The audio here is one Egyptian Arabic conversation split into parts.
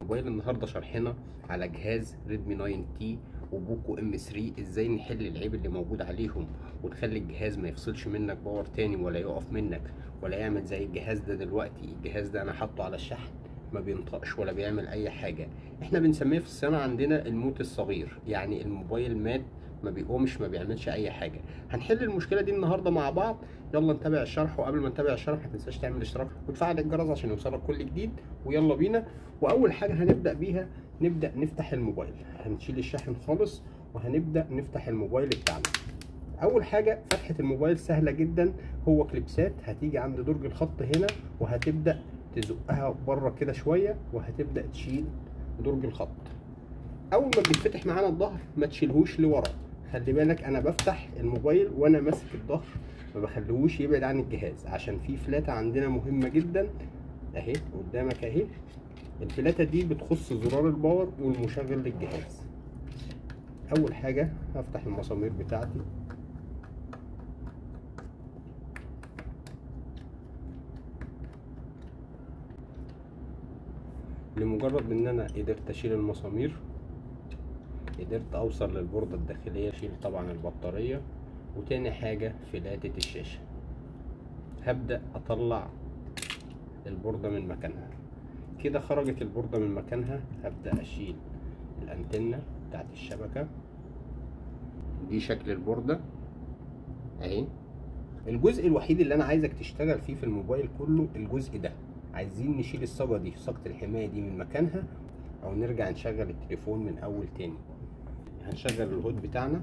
موبايل النهارده شرحنا على جهاز ريدمي 9 تي وبوكو ام 3 ازاي نحل العيب اللي موجود عليهم ونخلي الجهاز ما يفصلش منك باور تاني ولا يقف منك ولا يعمل زي الجهاز ده دلوقتي الجهاز ده انا حاطه على الشحن ما بينطقش ولا بيعمل اي حاجه احنا بنسميه في الصيانه عندنا الموت الصغير يعني الموبايل مات ما بيقومش ما بيعملش اي حاجه هنحل المشكله دي النهارده مع بعض يلا نتابع الشرح وقبل ما نتابع الشرح ما تنساش تعمل اشتراك وتفعل الجرس عشان يوصلك كل جديد ويلا بينا واول حاجه هنبدا بيها نبدا نفتح الموبايل هنشيل الشاحن خالص وهنبدا نفتح الموبايل بتاعنا اول حاجه فتحه الموبايل سهله جدا هو كليبسات هتيجي عند درج الخط هنا وهتبدا تزقها بره كده شويه وهتبدا تشيل درج الخط اول ما بيتفتح معانا الظهر ما تشيلهوش لورا خلي بالك انا بفتح الموبايل وانا ماسك الظهر ما بخليهوش يبعد عن الجهاز عشان في فلاتة عندنا مهمة جدا اهي قدامك اهي الفلاتة دي بتخص زرار الباور والمشغل للجهاز اول حاجة هفتح المسامير بتاعتي لمجرد ان انا قدرت اشيل المسامير قدرت اوصل للبوردة الداخلية اشيل طبعا البطارية وتاني حاجة فلاتة الشاشة هبدأ اطلع البوردة من مكانها كده خرجت البوردة من مكانها هبدأ اشيل الانتنة بتاعت الشبكة دي شكل البوردة اهي الجزء الوحيد اللي انا عايزك تشتغل فيه في الموبايل كله الجزء ده عايزين نشيل الصاجة دي صاجة الحماية دي من مكانها او نرجع نشغل التليفون من اول تاني هنشغل الهود بتاعنا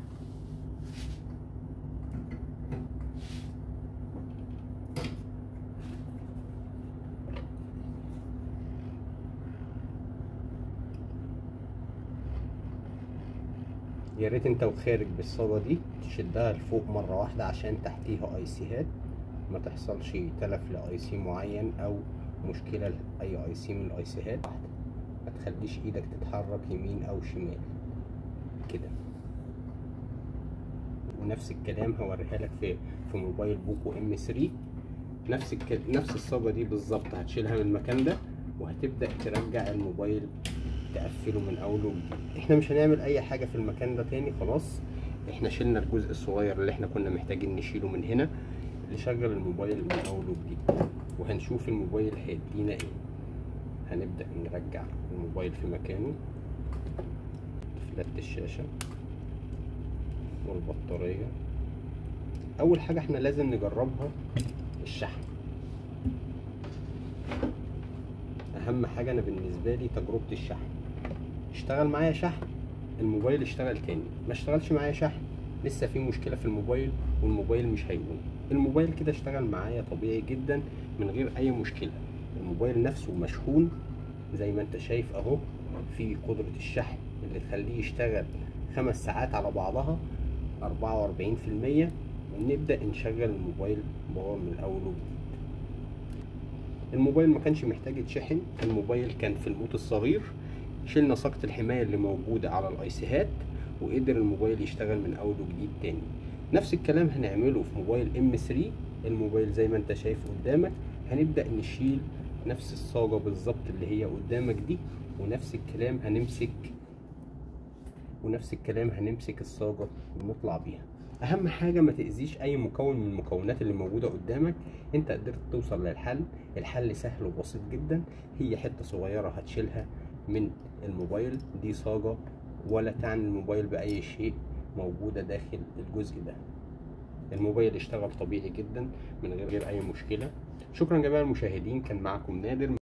يا ريت انت وخارج بالصاجة دي تشدها لفوق مرة واحدة عشان تحتيها اي سيهات ما تحصلش تلف لاي سي معين او مشكلة لاي اي سي من الاي سيهات ما تخليش ايدك تتحرك يمين او شمال كده ونفس الكلام هوريها لك في في موبايل بوكو ام 3 نفس الك... نفس الصاجه دي بالظبط هتشيلها من المكان ده وهتبدا ترجع الموبايل تقفله من اول وجديد احنا مش هنعمل اي حاجه في المكان ده تاني خلاص احنا شلنا الجزء الصغير اللي احنا كنا محتاجين نشيله من هنا نشغل الموبايل من اول وجديد وهنشوف الموبايل هيدينا ايه هنبدأ نرجع الموبايل في مكانه فلات الشاشة والبطارية أول حاجة احنا لازم نجربها الشحن أهم حاجة أنا بالنسبة لي تجربة الشحن اشتغل معايا شحن الموبايل اشتغل تاني ما اشتغلش معايا شحن لسه في مشكلة في الموبايل والموبايل مش هيقوم الموبايل كده اشتغل معايا طبيعي جدا من غير أي مشكلة الموبايل نفسه مشحون زي ما انت شايف اهو في قدرة الشحن اللي تخليه يشتغل خمس ساعات على بعضها أربعة وأربعين في المية ونبدأ نشغل الموبايل باور من أول وجديد الموبايل ما كانش محتاج يتشحن الموبايل كان في الموت الصغير شلنا ساقة الحماية اللي موجودة على الأيسيهات وقدر الموبايل يشتغل من أول وجديد تاني نفس الكلام هنعمله في موبايل ام 3 الموبايل زي ما انت شايف قدامك هنبدأ نشيل نفس الصاجة بالظبط اللي هي قدامك دي ونفس الكلام هنمسك ونفس الكلام هنمسك الصاجة ونطلع بيها اهم حاجة ما تأذيش اي مكون من المكونات اللي موجودة قدامك انت قدرت توصل للحل الحل سهل وبسيط جدا هي حتة صغيرة هتشيلها من الموبايل دي صاجة ولا تعني الموبايل بأي شيء موجودة داخل الجزء ده الموبايل اشتغل طبيعي جدا من غير اي مشكلة شكرا جميع المشاهدين كان معكم نادر